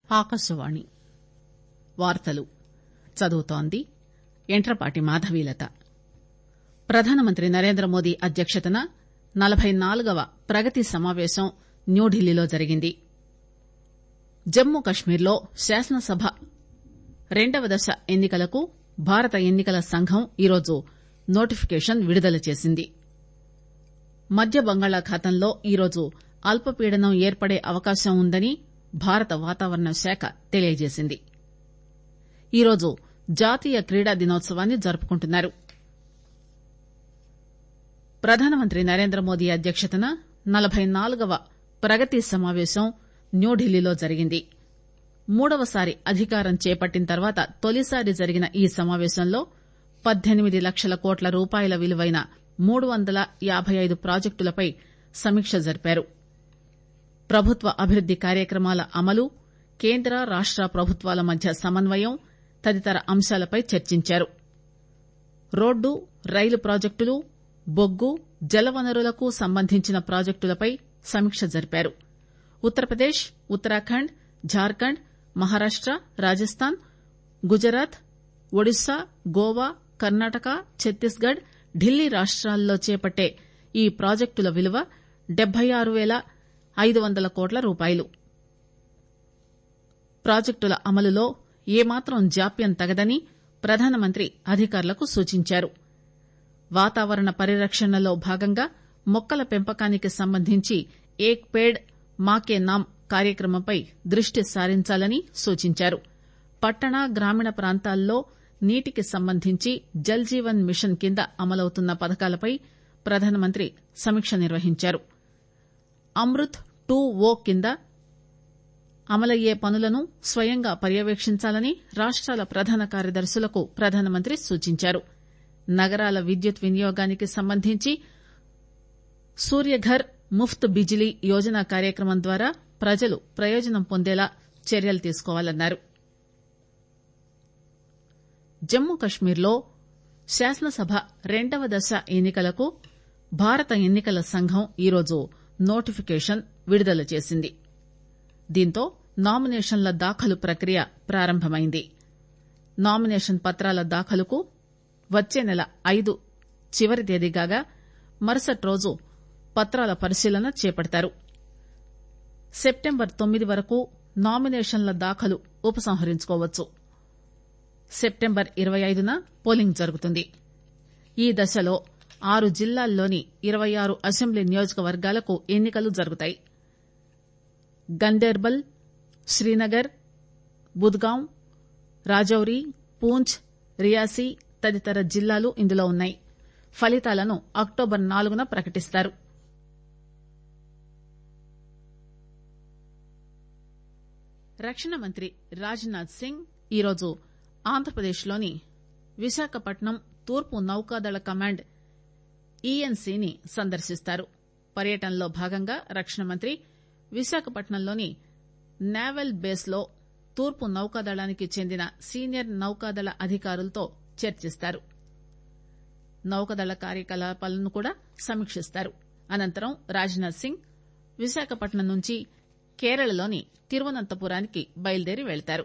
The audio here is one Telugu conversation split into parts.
ఆకాశవాణి వార్తలు చదువుతోంది యంట్రపాటి మాధవీలత ప్రధానమంత్రి నరేంద్రమోదీ అధ్యక్షతన నలబై నాలుగవ ప్రగతి సమాపేశం న్యూఢిల్లీలో జరిగింది జమ్మూ కశ్మీర్లో శాసనసభ రెండవ దశ ఎన్ని కలకు భారత ఎన్ని కల సంఘం ఈరోజు నోటిఫికేషన్ విడుదల చేసింది మధ్య బంగాళాఖాతంలో ఈరోజు అల్పపీడనం ఏర్పడే అవకాశం ఉందని భారత వాతావరణ శాఖ తెలియజేసింది ఈరోజు జాతీయ క్రీడా దినోత్సవాన్ని జరుపుకుంటున్నారు ప్రధానమంత్రి నరేంద్రమోదీ అధ్యక్షతన నలబై నాలుగవ ప్రగతి సమాపేశం న్యూఢిల్లీలో జరిగింది మూడవసారి అధికారం చేపట్టిన తర్వాత తొలిసారి జరిగిన ఈ సమాపేశంలో పద్దెనిమిది లక్షల కోట్ల రూపాయల విలువైన మూడు వందల యాబై ఐదు ప్రాజెక్టులపై సమీక్ష జరిపారు ప్రభుత్వ అభివృద్ది కార్యక్రమాల అమలు కేంద్ర రాష్ట ప్రభుత్వాల మధ్య సమన్వయం తదితర అంశాలపై చర్చించారు రోడ్డు రైలు ప్రాజెక్టులు బొగ్గు జలవనరులకు సంబంధించిన ప్రాజెక్టులపై సమీక్ష జరిపారు ఉత్తరప్రదేశ్ ఉత్తరాఖండ్ జార్ఖండ్ మహారాష్ట రాజస్థాన్ గుజరాత్ ఒడిశా గోవా కర్ణాటక ఛత్తీస్ గఢ్ ఢిల్లీ రాష్టాల్లో చేపట్టే ఈ ప్రాజెక్టుల విలువ డెబ్బై ఆరు పేల ఐదు వందల కోట్ల రూపాయలు ప్రాజెక్టుల అమలులో ఏమాత్రం జాప్యం తగదని ప్రధానమంత్రి అధికారులకు సూచించారు వాతావరణ పరిరక్షణలో భాగంగా మొక్కల పెంపకానికి సంబంధించి ఏక్ పేడ్ మాకే నామ్ కార్యక్రమంపై దృష్టి సారించాలని సూచించారు పట్టణ గ్రామీణ ప్రాంతాల్లో నీటికి సంబంధించి జల్ జీవన్ మిషన్ కింద అమలవుతున్న పథకాలపై ప్రధానమంత్రి సమీక్ష నిర్వహించారు అమృత్ టూ ఓ కింద అమలయ్యే పనులను స్వయంగా పర్యవేక్షించాలని రాష్టాల ప్రధాన కార్యదర్శులకు ప్రధానమంత్రి సూచించారు నగరాల విద్యుత్ వినియోగానికి సంబంధించి సూర్యఘర్ ముఫ్త్ బిజిలీ యోజన కార్యక్రమం ద్వారా ప్రజలు ప్రయోజనం పొందేలా చర్యలు తీసుకోవాలన్నారు జమ్మూ కశ్మీర్లో శాసనసభ రెండవ దశ ఎన్ని కలకు భారత ఎన్ని కల సంఘం ఈరోజు నోటిఫికేషన్ విడుదల చేసింది దీంతో నామినేషన్ల దాఖలు ప్రక్రియ ప్రారంభమైంది నామినేషన్ పత్రాల దాఖలుకు వచ్చే నెల ఐదు చివరి తేదీ కాగా మరుసటి రోజు పత్రాల పరిశీలన చేపడతారు సెప్టెంబర్ తొమ్మిది వరకు నామినేషన్ల దాఖలు ఉపసంహరించుకోవచ్చు సెప్టెంబర్ ఇరవై ఐదున పోలింగ్ జరుగుతుంది ఈ దశలో ఆరు జిల్లాల్లోని ఇరవై ఆరు అసెంబ్లీ నియోజకవర్గాలకు ఎన్ని కలు జరుగుతాయి గందేర్బల్ శ్రీనగర్ బుద్గాం రాజౌరి పూంచ్ రియాసీ తదితర జిల్లాలు ఇందులో ఉన్నాయి ఫలితాలను అక్టోబర్ నాలుగున ప్రకటిస్తారు రక్షణ మంత్రి రాజ్ నాథ్ సింగ్ ఈరోజు ఆంధ్రప్రదేశ్లోని విశాఖపట్నం తూర్పు నౌకాదళ కమాండ్ ఈఎన్సీని సందర్శిస్తారు పర్యటనలో భాగంగా రక్షణ మంత్రి విశాఖపట్నంలోని నేవల్ బేస్ లో తూర్పు నౌకాదళానికి చెందిన సీనియర్ నౌకాదళ అధికారులతో చర్చిస్తారు నౌకాదళ కార్యకలాపాలను కూడా సమీక్షిస్తారు అనంతరం రాజ్నాథ్ సింగ్ విశాఖపట్నం నుంచి కేరళలోని తిరువనంతపురానికి బయలుదేరి వెళ్తారు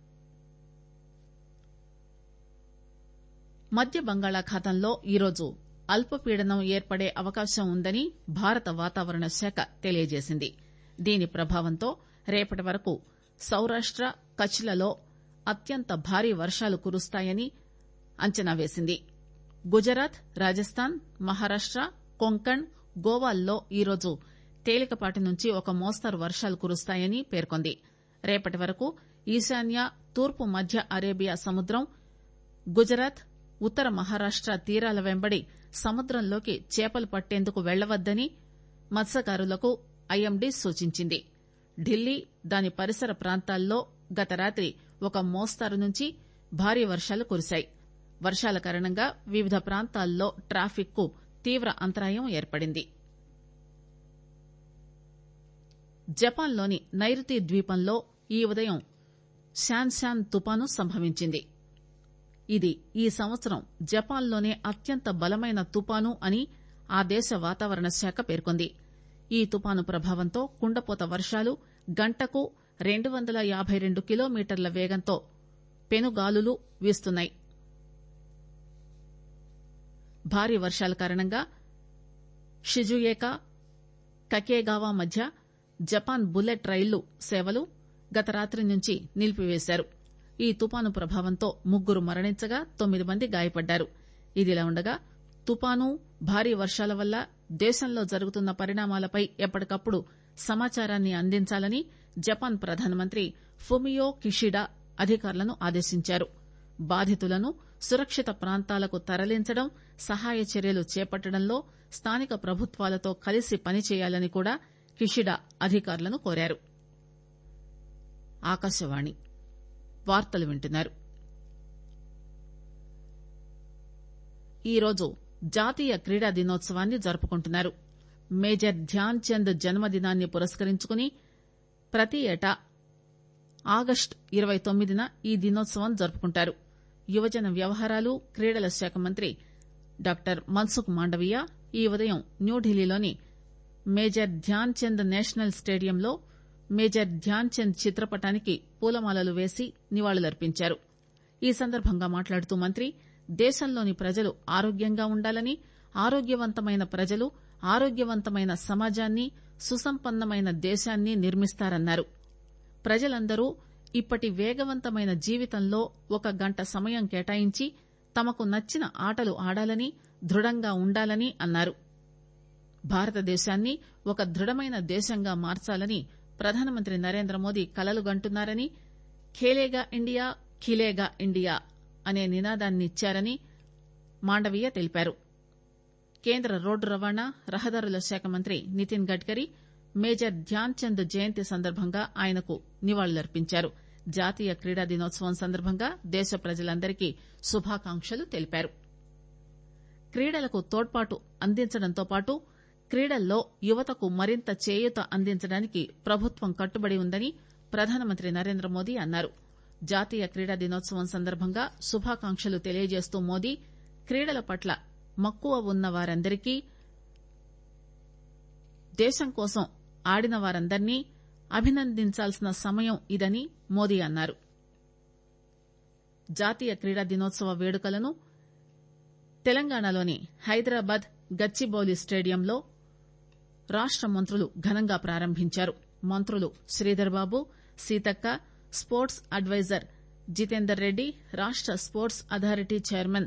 మధ్య బంగాళాఖాతంలో ఈరోజు అల్పపీడనం ఏర్పడే అవకాశం ఉందని భారత వాతావరణ శాఖ తెలియజేసింది దీని ప్రభావంతో రేపటి వరకు సౌరాష్ట కచ్లలో అత్యంత భారీ వర్షాలు కురుస్తాయని అంచనా వేసింది గుజరాత్ రాజస్థాన్ మహారాష్ట కొంకణ్ గోవాల్లో ఈరోజు తేలికపాటి నుంచి ఒక మోస్తరు వర్షాలు కురుస్తాయని పేర్కొంది రేపటి వరకు ఈశాన్య తూర్పు మధ్య అరేబియా సముద్రం గుజరాత్ ఉత్తర మహారాష్ట తీరాల వెంబడి సముద్రంలోకి చేపలు పట్టేందుకు వెళ్లవద్దని మత్స్యకారులకు ఐఎండీ సూచించింది ఢిల్లీ దాని పరిసర ప్రాంతాల్లో గత రాత్రి ఒక మోస్తరు నుంచి భారీ వర్షాలు కురిశాయి వర్షాల కారణంగా వివిధ ప్రాంతాల్లో ట్రాఫిక్ కు తీవ్ర అంతరాయం ఏర్పడింది జపాన్లోని నైరుతి ద్వీపంలో ఈ ఉదయం శాన్శాన్ తుపాను సంభవించింది ఇది ఈ సంవత్సరం జపాన్లోనే అత్యంత బలమైన తుపాను అని ఆ దేశ వాతావరణ శాఖ పేర్కొంది ఈ తుపాను ప్రభావంతో కుండపోత వర్షాలు గంటకు రెండు వందల యాబై రెండు కిలోమీటర్ల వేగంతో పెనుగాలులు వీస్తున్నాయి భారీ వర్షాల కారణంగా షిజుయేకా కకేగావా మధ్య జపాన్ బుల్లెట్ రైళ్లు సేవలు గత రాత్రి నుంచి నిలిపివేశారు ఈ తుపాను ప్రభావంతో ముగ్గురు మరణించగా తొమ్మిది మంది గాయపడ్డారు ఇదిలా ఉండగా తుపాను భారీ వర్షాల వల్ల దేశంలో జరుగుతున్న పరిణామాలపై ఎప్పటికప్పుడు సమాచారాన్ని అందించాలని జపాన్ ప్రధానమంత్రి ఫుమియో కిషిడా అధికారులను ఆదేశించారు బాధితులను సురక్షిత ప్రాంతాలకు తరలించడం సహాయ చర్యలు చేపట్టడంలో స్థానిక ప్రభుత్వాలతో కలిసి పనిచేయాలని కూడా కిషిడా అధికారులను కోరారు ఆకాశవాణి వార్తలు వింటున్నారు ఈరోజు జాతీయ క్రీడా దినోత్సవాన్ని జరుపుకుంటున్నారు మేజర్ ధ్యాన్ చంద్ జన్మదినాన్ని పురస్కరించుకుని ప్రతి ఏటా ఆగస్టు ఇరవై తొమ్మిదిన ఈ దినోత్సవం జరుపుకుంటారు యువజన వ్యవహారాలు క్రీడల శాఖ మంత్రి డాక్టర్ మన్సుఖ్ మాండవీయ ఈ ఉదయం న్యూఢిల్లీలోని మేజర్ ధ్యాన్ చంద్ నేషనల్ స్టేడియంలో మేజర్ ధ్యాన్ చంద్ చిత్రపటానికి పూలమాలలు వేసి నివాళులర్పించారు ఈ సందర్భంగా మాట్లాడుతూ మంత్రి దేశంలోని ప్రజలు ఆరోగ్యంగా ఉండాలని ఆరోగ్యవంతమైన ప్రజలు ఆరోగ్యవంతమైన సమాజాన్ని సుసంపన్నమైన దేశాన్ని నిర్మిస్తారన్నారు ప్రజలందరూ ఇప్పటి వేగవంతమైన జీవితంలో ఒక గంట సమయం కేటాయించి తమకు నచ్చిన ఆటలు ఆడాలని దృఢంగా ఉండాలని అన్నారు భారతదేశాన్ని ఒక దృఢమైన దేశంగా మార్చాలని ప్రధానమంత్రి నరేంద్ర మోదీ కలలుగంటున్నారని ఖేలేగా ఇండియా ఖిలేగా ఇండియా అనే నినాదాన్నిచ్చారని మాండవీయ తెలిపారు కేంద్ర రోడ్డు రవాణా రహదారుల శాఖ మంత్రి నితిన్ గడ్కరీ మేజర్ ధ్యాన్ చంద్ జయంతి సందర్భంగా ఆయనకు నివాళులర్పించారు జాతీయ క్రీడా దినోత్సవం సందర్భంగా దేశ ప్రజలందరికీ శుభాకాంక్షలు తెలిపారు క్రీడలకు తోడ్పాటు అందించడంతో పాటు క్రీడల్లో యువతకు మరింత చేయూత అందించడానికి ప్రభుత్వం కట్టుబడి ఉందని ప్రధానమంత్రి నరేంద్ర మోదీ అన్నారు జాతీయ క్రీడా దినోత్సవం సందర్భంగా శుభాకాంక్షలు తెలియజేస్తూ మోదీ క్రీడల పట్ల మక్కువ ఉన్న వారందరికీ దేశం కోసం ఆడిన వారందరినీ అభినందించాల్సిన సమయం ఇదని మోదీ అన్నారు జాతీయ క్రీడా దినోత్సవ వేడుకలను తెలంగాణలోని హైదరాబాద్ గచ్చిబౌలి స్టేడియంలో రాష్ట మంత్రులు ఘనంగా ప్రారంభించారు మంత్రులు శ్రీధర్ బాబు సీతక్క స్పోర్ట్స్ అడ్వైజర్ జితేందర్ రెడ్డి రాష్ట స్పోర్ట్స్ అథారిటీ చైర్మన్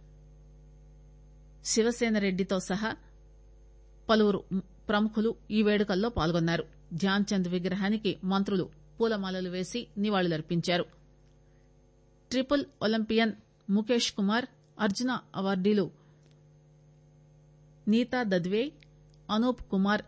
శివసేనరెడ్డితో సహా పలువురు ప్రముఖులు ఈ వేడుకల్లో పాల్గొన్నారు ధ్యాన్ చంద్ విగ్రహానికి మంత్రులు పూలమాలలు వేసి నివాళులర్పించారు ట్రిపుల్ ఒలింపియన్ ముఖేష్ కుమార్ అర్జున అవార్డీలు నీతా దద్వే అనూప్ కుమార్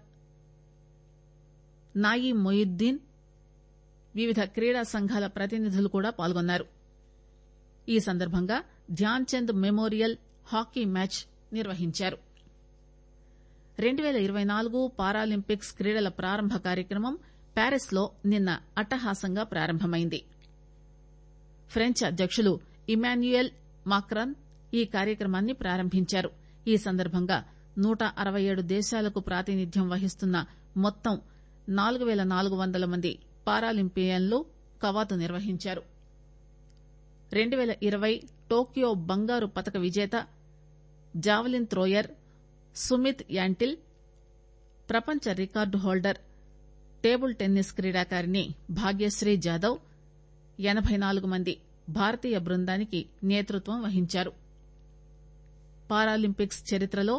నాయి మొయిద్దీన్ వివిధ క్రీడా సంఘాల ప్రతినిధులు కూడా పాల్గొన్నారు ఈ సందర్భంగా Dhyan Chand memorial hockey match నిర్వహించారు రెండు పేల ఇరవై నాలుగు పారాలింపిక్స్ క్రీడల ప్రారంభ కార్యక్రమం ప్యారిస్ లో నిన్న అట్టహాసంగా ప్రారంభమైంది ఫ్రెంచ్ అధ్యకులు ఇమాన్యుయల్ మాక్రాన్ ఈ కార్యక్రమాన్ని ప్రారంభించారు ఈ సందర్భంగా నూట అరవై ఏడు దేశాలకు ప్రాతినిధ్యం వహిస్తున్న మొత్తం నాలుగు పేల నాలుగు వందల మంది పారాలింపియన్లు కవాతు నిర్వహించారు రెండు పేల ఇరవై టోక్యో బంగారు పతక విజేత జావలిన్ త్రోయర్ సుమిత్ యాంటిల్ ప్రపంచ రికార్డు హోల్డర్ టేబుల్ టెన్నిస్ క్రీడాకారిణి భాగ్యశ్రీ జాదవ్ ఎనబై నాలుగు మంది భారతీయ బృందానికి నేతృత్వం వహించారు పారాలింపిక్స్ చరిత్రలో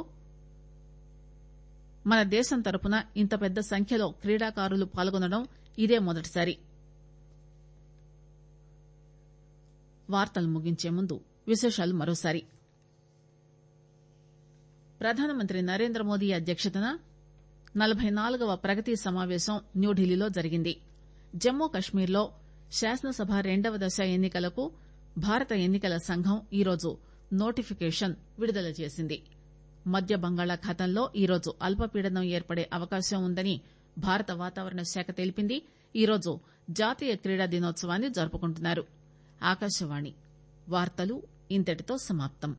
మన దేశం తరపున ఇంత పెద్ద సంఖ్యలో క్రీడాకారులు పాల్గొనడం ఇదే మొదటిసారి వార్తలు ముగించే ముందు విశేషాలు మరోసారి ప్రధానమంత్రి నరేంద్ర మోదీ అధ్యక్షతన నలబై నాలుగవ ప్రగతి సమావేశం న్యూఢిల్లీలో జరిగింది జమ్మూ కశ్మీర్లో శాసనసభ రెండవ దశ ఎన్ని కలకు భారత ఎన్ని కల సంఘం ఈరోజు నోటిఫికేషన్ విడుదల చేసింది మధ్య బంగాళాఖాతంలో ఈరోజు అల్పపీడనం ఏర్పడే అవకాశం ఉందని భారత వాతావరణ శాఖ తెలిపింది ఈరోజు జాతీయ క్రీడా దినోత్సవాన్ని జరుపుకుంటున్నారు ఆకాశవాణి వార్తలు ఇంతటితో సమాప్తం